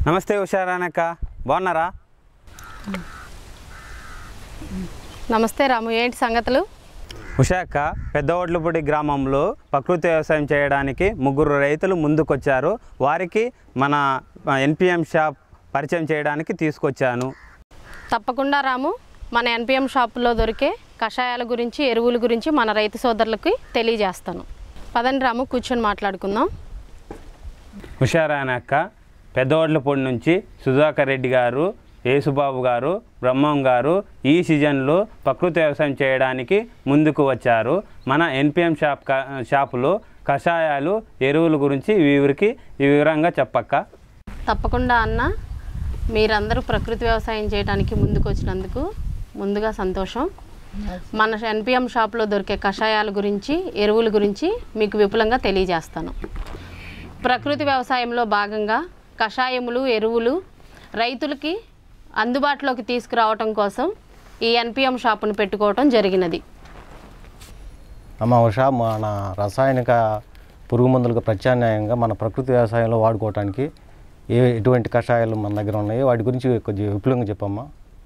నమస్తే ఉషారానక్క బాగున్నారా నమస్తే రాము ఏంటి సంగతులు ఉషా అక్క పెద్ద ఓడ్లపూడి గ్రామంలో ప్రకృతి వ్యవసాయం చేయడానికి ముగ్గురు రైతులు ముందుకొచ్చారు వారికి మన ఎన్పిఎం షాప్ పరిచయం చేయడానికి తీసుకొచ్చాను తప్పకుండా రాము మన ఎన్పిఎం షాపులో దొరికే కషాయాల గురించి ఎరువుల గురించి మన రైతు సోదరులకి తెలియజేస్తాను పదండి రాము కూర్చొని మాట్లాడుకుందాం హుషారానక్క పెద్ద ఓడ్లపూడి నుంచి సుధాకర్ రెడ్డి గారు యేసుబాబు గారు బ్రహ్మం గారు ఈ సీజన్లో ప్రకృతి వ్యవసాయం చేయడానికి ముందుకు వచ్చారు మన ఎన్పిఎం షాప్ క- షాపులో కషాయాలు ఎరువుల గురించి వీరికి వివరంగా చెప్పక్క తప్పకుండా అన్న మీరందరూ ప్రకృతి వ్యవసాయం చేయడానికి ముందుకు వచ్చినందుకు ముందుగా సంతోషం మన ఎన్పిఎం షాప్లో దొరికే కషాయాల గురించి ఎరువుల గురించి మీకు విపులంగా తెలియజేస్తాను ప్రకృతి వ్యవసాయంలో భాగంగా కషాయములు ఎరువులు రైతులకి అందుబాటులోకి తీసుకురావటం కోసం ఈ ఎన్పిఎం షాపును పెట్టుకోవటం జరిగినది అమ్మ ఉషా మన రసాయనిక పురుగు మందులకు ప్రత్యామ్నాయంగా మన ప్రకృతి వ్యవసాయంలో వాడుకోవటానికి ఏ ఎటువంటి కషాయాలు మన దగ్గర ఉన్నాయి వాటి గురించి కొంచెం విపులంగా చెప్పమ్మా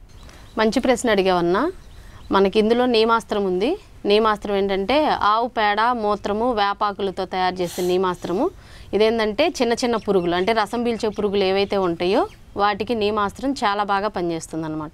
మంచి ప్రశ్న అడిగావన్నా మనకి ఇందులో నీమాస్త్రం ఉంది నీమాస్త్రం ఏంటంటే ఆవు పేడ మూత్రము వేపాకులతో తయారు చేసిన నీమాస్త్రము ఇదేంటంటే చిన్న చిన్న పురుగులు అంటే రసం పీల్చే పురుగులు ఏవైతే ఉంటాయో వాటికి నీమాస్త్రం చాలా బాగా పనిచేస్తుంది అనమాట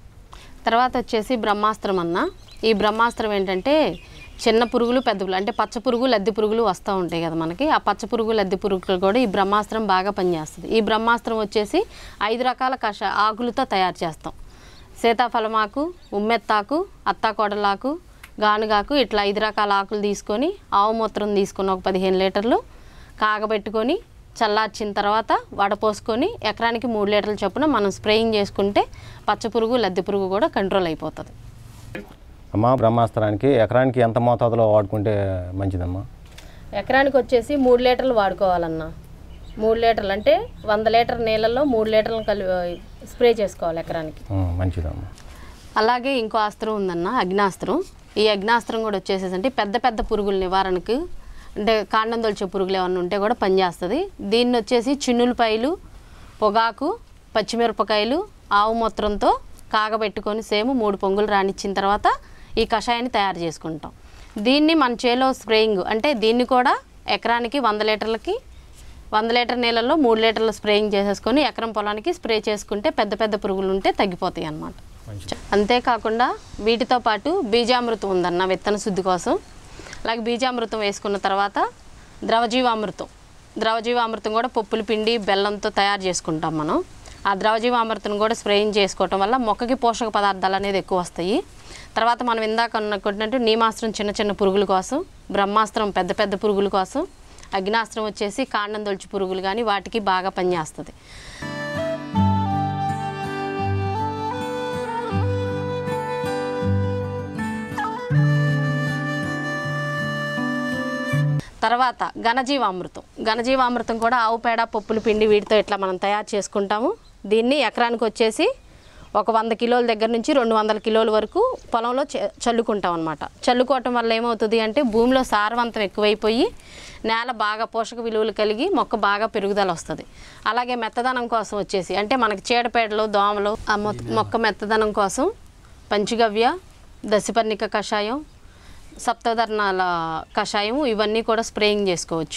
తర్వాత వచ్చేసి బ్రహ్మాస్త్రం అన్న ఈ బ్రహ్మాస్త్రం ఏంటంటే చిన్న పురుగులు పెద్ద పురుగులు అంటే పచ్చ పురుగు లద్ది పురుగులు వస్తూ ఉంటాయి కదా మనకి ఆ పచ్చ పురుగు లద్ది పురుగులు కూడా ఈ బ్రహ్మాస్త్రం బాగా పనిచేస్తుంది ఈ బ్రహ్మాస్త్రం వచ్చేసి ఐదు రకాల కష ఆకులతో తయారు చేస్తాం సీతాఫలమాకు ఉమ్మెత్తాకు అత్తాకోడలాకు గానుగాకు ఇట్లా ఐదు రకాల ఆకులు తీసుకొని ఆవు మూత్రం తీసుకొని ఒక పదిహేను లీటర్లు కాగబెట్టుకొని చల్లార్చిన తర్వాత వడపోసుకొని ఎకరానికి మూడు లీటర్ల చొప్పున మనం స్ప్రేయింగ్ చేసుకుంటే పచ్చ పురుగు లద్దె పురుగు కూడా కంట్రోల్ అయిపోతుంది అమ్మ బ్రహ్మాస్త్రానికి ఎకరానికి ఎంత మోతాదులో వాడుకుంటే మంచిదమ్మా ఎకరానికి వచ్చేసి మూడు లీటర్లు వాడుకోవాలన్న మూడు లీటర్లు అంటే వంద లీటర్ నీళ్ళల్లో మూడు లీటర్లు కలి స్ప్రే చేసుకోవాలి ఎకరానికి ఉం, మంచిదమ్మా అలాగే ఇంకో అస్త్రం ఉందన్న అగ్నాస్త్రం ఈ అగ్నాస్త్రం కూడా వచ్చేసేసి అంటే పెద్ద పెద్ద పురుగుల నివారణకు అంటే కాండం తొలిచే పురుగులు ఏమన్నా ఉంటే కూడా పనిచేస్తుంది దీన్ని వచ్చేసి చిన్నులపాయలు పొగాకు పచ్చిమిరపకాయలు ఆవు మూత్రంతో కాగబెట్టుకొని సేమ్ మూడు పొంగులు రానిచ్చిన తర్వాత ఈ కషాయాన్ని తయారు చేసుకుంటాం దీన్ని మన చేలో స్ప్రేయింగ్ అంటే దీన్ని కూడా ఎకరానికి వంద లీటర్లకి వంద లీటర్ నీళ్ళల్లో మూడు లీటర్లు స్ప్రేయింగ్ చేసేసుకొని ఎకరం పొలానికి స్ప్రే చేసుకుంటే పెద్ద పెద్ద పురుగులు ఉంటే తగ్గిపోతాయి అన్నమాట అంతేకాకుండా వీటితో పాటు బీజామృతం ఉందన్న విత్తన శుద్ధి కోసం అలాగే బీజామృతం వేసుకున్న తర్వాత ద్రవజీవామృతం ద్రవజీవామృతం కూడా పప్పుల పిండి బెల్లంతో తయారు చేసుకుంటాం మనం ఆ ద్రవజీవామృతం కూడా స్ప్రేయింగ్ చేసుకోవటం వల్ల మొక్కకి పోషక పదార్థాలు అనేది ఎక్కువ వస్తాయి తర్వాత మనం ఇందాక అనుకుంటున్నట్టు నీమాస్త్రం చిన్న చిన్న పురుగుల కోసం బ్రహ్మాస్త్రం పెద్ద పెద్ద పురుగుల కోసం అగ్నాస్త్రం వచ్చేసి కాండం దొల్చి పురుగులు కానీ వాటికి బాగా పనిచేస్తుంది తర్వాత ఘనజీవామృతం ఘనజీవామృతం కూడా ఆవు పేడ పప్పుల పిండి వీటితో ఇట్లా మనం తయారు చేసుకుంటాము దీన్ని ఎకరానికి వచ్చేసి ఒక వంద కిలోల దగ్గర నుంచి రెండు వందల కిలోల వరకు పొలంలో చ- చల్లుకుంటాం అనమాట చల్లుకోవటం వల్ల ఏమవుతుంది అంటే భూమిలో సారవంతం ఎక్కువైపోయి నేల బాగా పోషక విలువలు కలిగి మొక్క బాగా పెరుగుదల వస్తుంది అలాగే మెత్తదనం కోసం వచ్చేసి అంటే మనకి చీడపేడలు దోమలు ఆ మొ- మొక్క మెత్తదనం కోసం పంచగవ్య దశపర్ణిక కషాయం సప్తధర్నాల కషాయం ఇవన్నీ కూడా స్ప్రేయింగ్ చేసుకోవచ్చు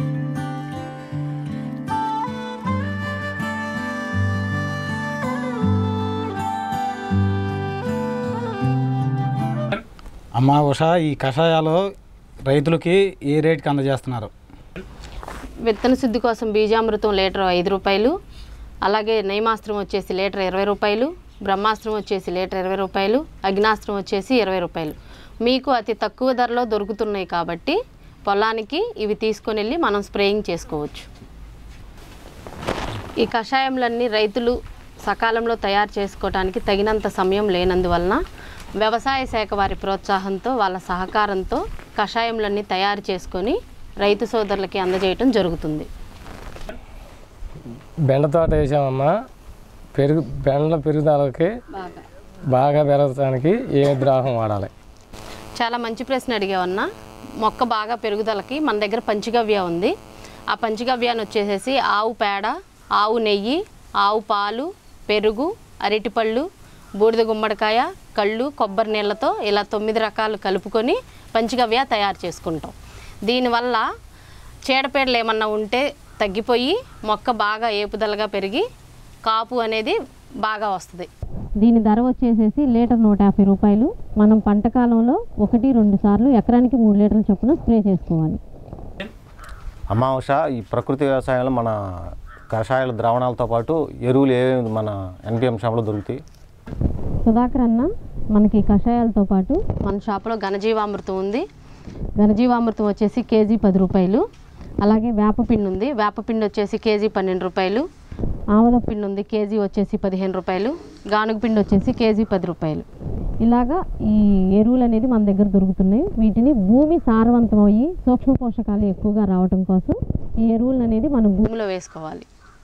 అమ్మ ఉషా ఈ కషాయాలు రైతులకి ఏ రేట్కి అందజేస్తున్నారు విత్తన శుద్ధి కోసం బీజామృతం లీటర్ ఐదు రూపాయలు అలాగే నైమాస్త్రం వచ్చేసి లీటర్ ఇరవై రూపాయలు బ్రహ్మాస్త్రం వచ్చేసి లీటర్ ఇరవై రూపాయలు అగ్నాస్త్రం వచ్చేసి ఇరవై రూపాయలు మీకు అతి తక్కువ ధరలో దొరుకుతున్నాయి కాబట్టి పొలానికి ఇవి తీసుకొని వెళ్ళి మనం స్ప్రేయింగ్ చేసుకోవచ్చు ఈ కషాయంలన్నీ రైతులు సకాలంలో తయారు చేసుకోవడానికి తగినంత సమయం లేనందువలన వ్యవసాయ శాఖ వారి ప్రోత్సాహంతో వాళ్ళ సహకారంతో కషాయంలన్నీ తయారు చేసుకొని రైతు సోదరులకి అందజేయటం జరుగుతుంది బెండ తోట వేసామమ్మా పెరుగు బెండల పెరుగుదలకి బాగా బాగా పెరగడానికి ఏ ద్రావకం వాడాలి చాలా మంచి ప్రశ్న అడిగావన్నా మొక్క బాగా పెరుగుదలకి మన దగ్గర పంచగవ్య ఉంది ఆ పంచగవ్యాన్ని వచ్చేసేసి ఆవు పేడ ఆవు నెయ్యి ఆవు పాలు పెరుగు అరటిపళ్ళు బూడిద గుమ్మడికాయ కళ్ళు కొబ్బరి నీళ్ళతో ఇలా తొమ్మిది రకాలు కలుపుకొని పంచగవ్య తయారు చేసుకుంటాం దీనివల్ల చీడపీడలు ఏమన్నా ఉంటే తగ్గిపోయి మొక్క బాగా ఏపుదలగా పెరిగి కాపు అనేది బాగా వస్తుంది దీని ధర వచ్చేసేసి లీటర్ నూట యాభై రూపాయలు మనం పంట కాలంలో ఒకటి రెండు సార్లు ఎకరానికి మూడు లీటర్ల చొప్పున స్ప్రే చేసుకోవాలి అమావాస ఈ ప్రకృతి వ్యవసాయంలో మన కషాయాల ద్రావణాలతో పాటు ఎరువులు ఏమేమి మన ఎన్పిఎం షాప్లో దొరుకుతాయి సుధాకర్ అన్న మనకి కషాయాలతో పాటు మన షాపులో ఘనజీవామృతం ఉంది ఘనజీవామృతం వచ్చేసి కేజీ పది రూపాయలు అలాగే వేపపిండి ఉంది వేపపిండి వచ్చేసి కేజీ పన్నెండు రూపాయలు ఆముద పిండి ఉంది కేజీ వచ్చేసి పదిహేను రూపాయలు గానుగ పిండి వచ్చేసి కేజీ పది రూపాయలు ఇలాగా ఈ ఎరువులు అనేది మన దగ్గర దొరుకుతున్నాయి వీటిని భూమి సారవంతం అయ్యి సూక్ష్మ పోషకాలు ఎక్కువగా రావటం కోసం ఈ ఎరువులు అనేది మనం భూమి భూమిలో వేసుకోవాలి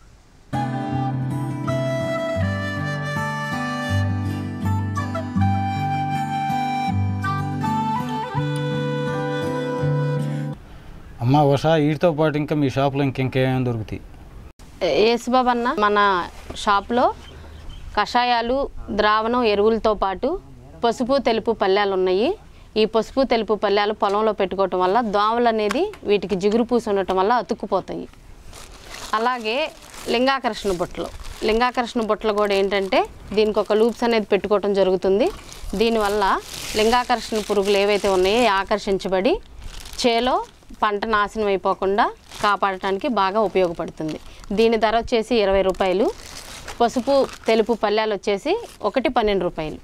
అమ్మ ఉషా వీటితో పాటు ఇంకా మీ షాప్లో ఇంకేమేమి దొరుకుతాయి యేసుబాబు అన్న మన షాప్లో కషాయాలు ద్రావణం ఎరువులతో పాటు పసుపు తెలుపు పళ్ళాలు ఉన్నాయి ఈ పసుపు తెలుపు పళ్ళాలు పొలంలో పెట్టుకోవటం వల్ల దోమలు అనేది వీటికి జిగురు పూసి ఉండటం వల్ల అతుక్కుపోతాయి అలాగే లింగాకర్షణ బుట్టలు లింగాకర్షణ బుట్టలు కూడా ఏంటంటే దీనికి ఒక లూప్స్ అనేది పెట్టుకోవటం జరుగుతుంది దీనివల్ల లింగాకర్షణ పురుగులు ఏవైతే ఉన్నాయో అవి ఆకర్షించబడి చేలో పంట నాశనం అయిపోకుండా కాపాడటానికి బాగా ఉపయోగపడుతుంది దీని ధర వచ్చేసి ఇరవై రూపాయలు పసుపు తెలుపు పళ్ళాలు వచ్చేసి ఒకటి పన్నెండు రూపాయలు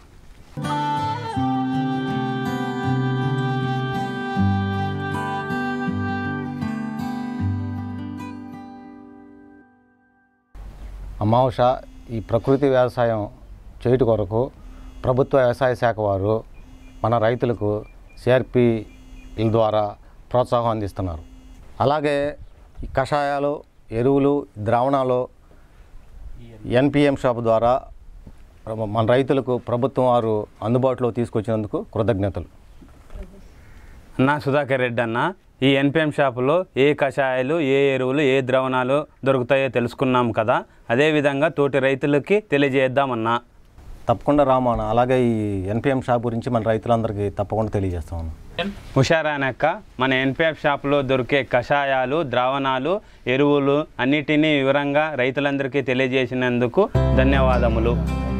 అమావాస ఈ ప్రకృతి వ్యవసాయం చేయుట కొరకు ప్రభుత్వ వ్యవసాయ శాఖ వారు మన రైతులకు సిఆర్పిల ద్వారా ప్రోత్సాహం అందిస్తున్నారు అలాగే ఈ కషాయాలు ఎరువులు ద్రావణాలు ఎన్పిఎం షాప్ ద్వారా మన రైతులకు ప్రభుత్వం వారు అందుబాటులో తీసుకొచ్చినందుకు కృతజ్ఞతలు అన్న సుధాకర్ రెడ్డి అన్న ఈ ఎన్పిఎం షాపులో ఏ కషాయాలు ఏ ఎరువులు ఏ ద్రవణాలు దొరుకుతాయో తెలుసుకున్నాం కదా అదేవిధంగా తోటి రైతులకి తెలియజేద్దామన్నా తప్పకుండా రామాన అలాగే ఈ ఎన్పిఎం షాప్ గురించి మన రైతులందరికీ తప్పకుండా తెలియజేస్తామన్నా హుషారానక్క మన ఎన్పిఎఫ్ షాప్లో దొరికే కషాయాలు ద్రావణాలు ఎరువులు అన్నిటినీ వివరంగా రైతులందరికీ తెలియజేసినందుకు ధన్యవాదములు